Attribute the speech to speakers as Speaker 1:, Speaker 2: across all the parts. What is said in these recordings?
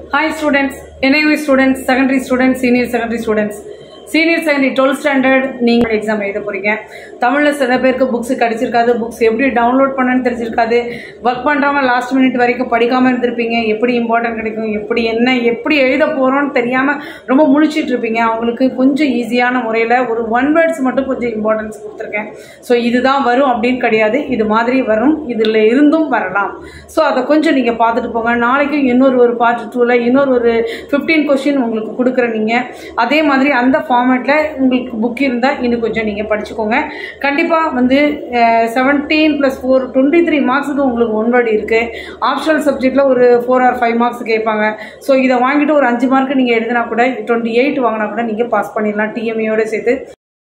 Speaker 1: hi students NIV students secondary students senior secondary students senior secondary twelfth standard நீங்கள் exam எழுத போகிறீங்க தமிழில் சில பேருக்கு புக்ஸ் கிடச்சிருக்காது புக்ஸ் எப்படி டவுன்லோட் பண்ணணும்னு தெரிஞ்சிருக்காது ஒர்க் பண்ணுறவங்க லாஸ்ட் மினிட் வரைக்கும் படிக்காமல் இருந்திருப்பீங்க எப்படி இம்பார்ட்டன்ட் கிடைக்கும் எப்படி என்ன எப்படி எழுத போகிறோன்னு தெரியாமல் ரொம்ப முழிச்சிட்டு இருப்பீங்க அவங்களுக்கு கொஞ்சம் ஈஸியான முறையில் ஒரு ஒன் வேர்ட்ஸ் மட்டும் கொஞ்சம் இம்பார்ட்டன்ஸ் கொடுத்துருக்கேன் ஸோ இதுதான் வரும் அப்படின்னு கிடையாது இது மாதிரி வரும் இதில் இருந்தும் வரலாம் ஸோ அதை கொஞ்சம் நீங்கள் பார்த்துட்டு போங்க நாளைக்கும் இன்னொரு ஒரு பார்ட் டூவில் இன்னொரு ஒரு ஃபிஃப்டீன் கொஷின் உங்களுக்கு கொடுக்குறேன் நீங்கள் அதே மாதிரி அந்த ஃபார்மேட்டில் உங்களுக்கு புக் இருந்தால் இன்னும் கொஞ்சம் நீங்கள் படிச்சுக்கோங்க கண்டிப்பாக வந்து seventeen plus four twenty three மார்க்ஸுக்கு உங்களுக்கு ஒன் வேர்டு இருக்குது ஆப்ஷனல் சப்ஜெக்டில் ஒரு ஃபோர் ஆர் ஃபைவ் மார்க்ஸ் கேட்பாங்க ஸோ இதை வாங்கிட்டு ஒரு அஞ்சு மார்க் நீங்கள் எழுதினா கூட டுவெண்ட்டி எயிட் வாங்கினா கூட நீங்கள் பாஸ் பண்ணிடலாம் டிஎம்ஏயோட சேர்த்து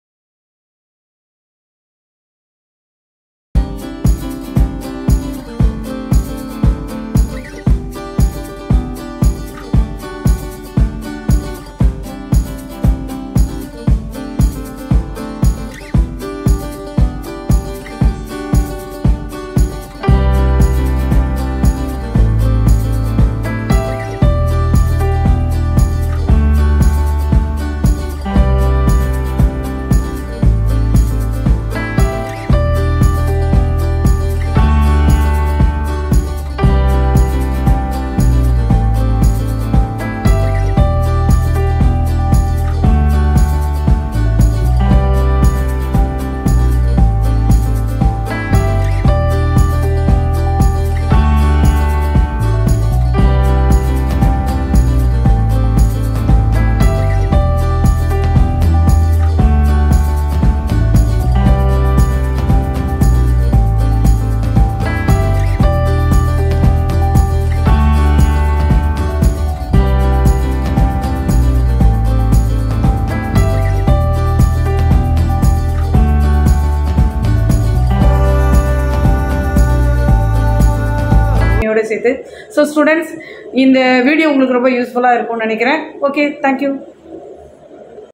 Speaker 1: யோட சேர்த்து ஸோ ஸ்டூடெண்ட்ஸ் இந்த வீடியோ உங்களுக்கு ரொம்ப யூஸ்ஃபுல்லாக இருக்கும்னு நினைக்கிறேன் ஓகே தேங்க்யூ